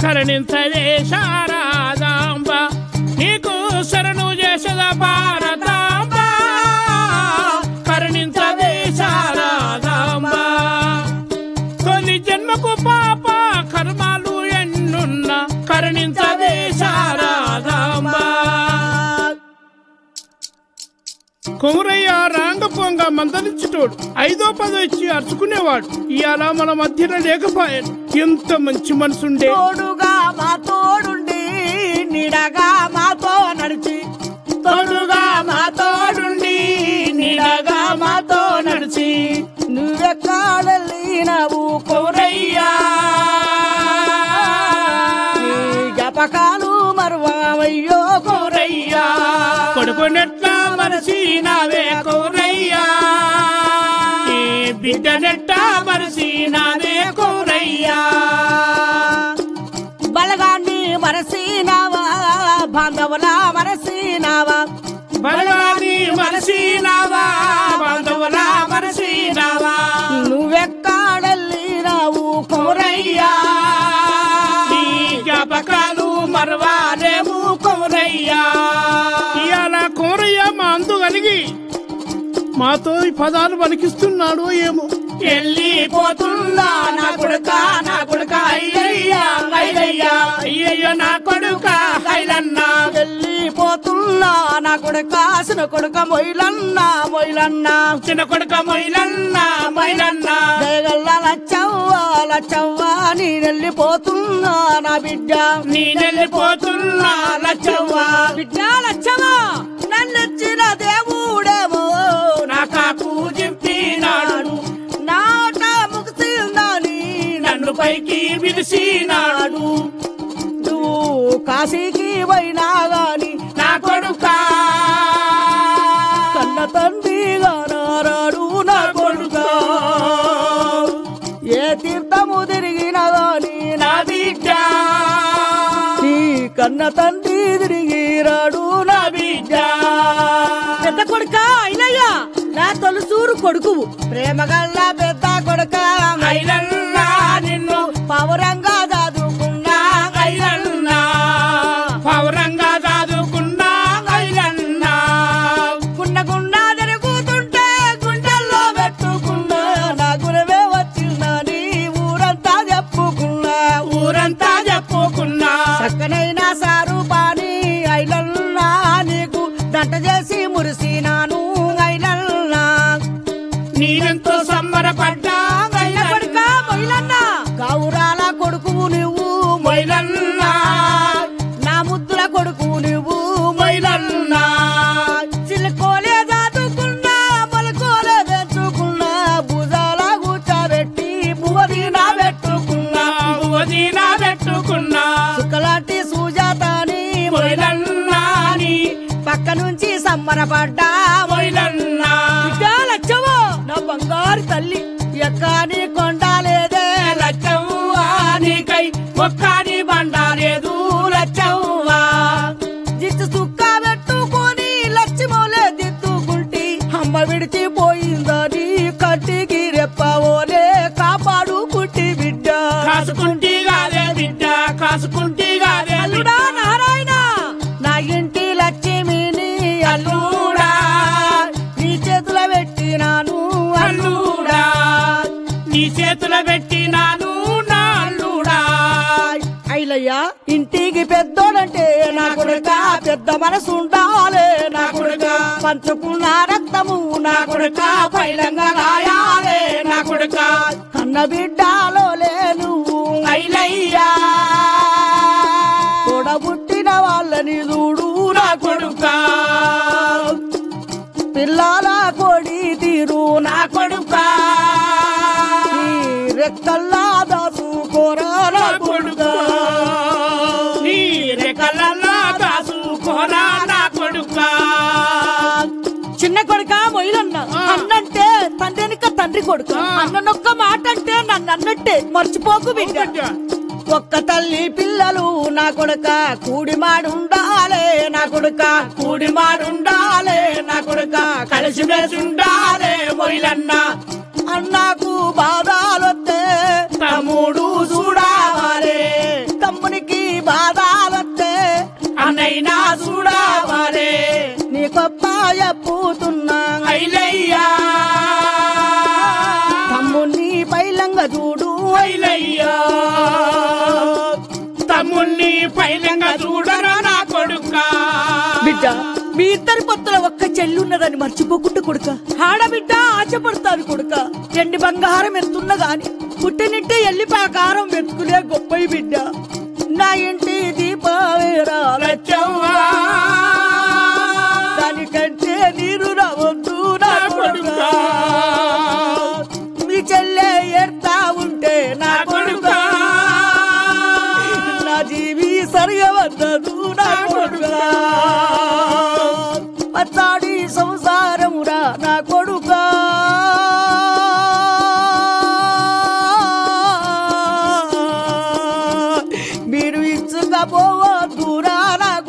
కరుణించవే శారదాంబ నీకు శరణు చేసద భారతాంబ కరుణించవే శారదాంబ తొలి జన్మకు పాప కర్మాలు ఎన్నున్న కరుణించవే శారదాంబ కొమరయ్య రాంగ పొంగ మందలించుటోడు ఐదో పదో ఇచ్చి అరుచుకునేవాడు ఇవాళ మన మధ్యన లేకపోయాడు ఎంత మంచి మనసుండే తోడుగా మా తోడుండి నిడగా మాతో నడిచి తోడుగా మా తోడుండి నీడగా మాతో నడిచి నువ్వెక్కడెళ్ళినవు కొమరయ్యా నీ జ్ఞాపకాలు మరువయ్యో కొమరయ్యా కొడుకునెట్లా మరసినావే కొమరయ్యా ఈ బిడ్డనెట్టా మరసినావే కొమరయ్యా బలగాన్ని మరసినావా బాంధవుల మరసినావా బలవాని మరసినావా బాంధవుల మరసినావా నువ్వెక్కడెళ్ళినావు కొమరయ్యా నీ జ్ఞాపకాలు మరవాలేము కొమరయ్యా ఇవాళ కొమరయ్య మా అందు కలిగి మాతో ఈ పదాలు పలికిస్తున్నాడు ఏమో వెళ్ళిపోతున్నా నా కొడుక నా కొడుక అయ్యయ్యా అయ్యయ్యా అయ్యయ్యో నా కొడుక ఐలన్నా వెళ్ళిపోతున్నా నా కొడుక కాసిన కొడుక మొయిలన్నా మొయిలన్నా చిన్న కొడుక మొయిలన్నా మైలన్నా దయగల్ల లచ్చవ్వా లచ్చవ్వా నీ వెళ్ళిపోతున్నా నా బిడ్డ నీ వెళ్ళిపోతున్నా లచ్చవ్వా బిడ్డ లచ్చవా నన్నెచ్చిన దేవుడేమో నా కాకు జింపినాడు నాట ముగిసిందని నన్ను పైకి పిలిచినాడు నువ్వు కాశీకి పోయినా గాని నా కొడుక కన్న తండ్రిగా నారాడు నా కొడుక ఏ తీర్థము తిరిగినా గాని నా బిడ్డ నీ కన్న తండ్రి తిరిగి రాడు నా బిడ్డ పెద్ద కొడుక అయినయ్యా నా తొలుసూరు కొడుకువు ప్రేమగల్ల పెద్ద కొడుక ఐలన్నా నిన్ను పవరంగా చదువుకున్నా ఐలన్నా పౌరంగా చదువుకున్నా ఐలన్నా గుండ గుండా జరుగుతుంటే గుండెల్లో పెట్టుకున్నా నా గురవే వచ్చిందని ఊరంతా చెప్పుకున్నా ఊరంతా చెప్పుకున్నా చక్కనైన సారు పాని ఐలన్నా నీకు దంట చేసి మురిసినాను ఐలన్నా నేనెంతో సంబరపడ్డా చిన్న కొడుక మొయిలన్నా గౌరాల కొడుకు నువ్వు మొయిలన్నా నా ముద్దుల కొడుకు నువ్వు మొయిలన్నా చిలుకోలే దాదుకున్నా పలుకోలే పెంచుకున్నా భుజాల కూర్చోబెట్టి భువదీనా పెట్టుకున్నా వదినా పెట్టుకున్నా సుక్కలాంటి సుజాతని మొయిలన్నా నీ పక్క నుంచి సమ్మరపడ్డా మొయిలన్నా లచ్చవో నా బంగారు తల్లి ఎక్కాని కొండాలేదే లచ్చవ్వా నీకై ఒక్కని బండాలేదు లచ్చవ్వా జిత్తు సుక్క పెట్టుకొని లక్ష్మోలే దిద్దుకుంటి అమ్మ విడిచిపోయిందని కంటికి రెప్పవోలే కాపాడుకుంటి బిడ్డ కాసుకుంటి గాదే బిడ్డ కాసుకుంటి గాదే అల్లుడా నారాయణ నా ఇంటి లక్ష్మిని అల్లుడా నీ చేతుల పెట్టినాను అల్లుడా నీ చేతుల పెట్టినాను నా అల్లుడా ఐలయ్యా ఇంటికి పెద్దోడంటే నా కొడుక పెద్ద మనసు ఉండాలే నా కొడుక పంచుకున్న రక్తము నా కొడుక పైలంగా రాయాలే నా కొడుక కన్న బిడ్డలో లేను ఐలయ్యా తోడబుట్టిన వాళ్ళని చూడు నా కొడుక పిల్లల కొడి తీరు నా నా కొడుక నీ రెక్కల్లా దాసుకోరా నా నా కొడుక కొడుక నీ రెక్కలల్లా దాసుకోరా నా కొడుక చిన్న కొడుక మొయిలన్న ఆ. అన్నంటే తండ్రినిక తండ్రి కొడుకు ఆ. అన్ననొక్క మాట అంటే నన్ను అన్నట్టే మర్చిపోకు బిడ్డ ఒక్క తల్లి పిల్లలు నా కొడుక కూడి మాడుండాలే నా కొడుక కూడి మాడుండాలే నా కొడుక కలిసి మెలిసి ఉండాలే మొయిలన్న అన్నాకు బాధాలొత్తే తమ్ముడు చూడాలే తమ్ముని వైలయ్యా తమ్ముణ్ణి పైలంగా చూడరా నా కొడుకా బిడ్డ మీ ఇద్దరి పొత్తుల ఒక్క చెల్లి ఉన్నదని మర్చిపోకుండా కొడుక ఆడబిడ్డ ఆశపడతాను కొడుక ఎండి బంగారం ఎంతున్న గాని పుట్టినింటే ఎల్లిపాయ కారం వెతుకులే గొప్ప బిడ్డ నా ఇంటి దీపావేరా లచ్చవ్వా దానికంటే నీరు రావద్దు నా నా కొడుకా కొడుకా మీ చెల్లె ఎడతా ఉంటే నా నా కొడుకా కొడుకా నా జీవి సరిగవద్దదు నా కొడుకా పచ్చాడి సంసారమురా నా కొడుకా మీరు ఇచ్చుకపోవద్దురా నా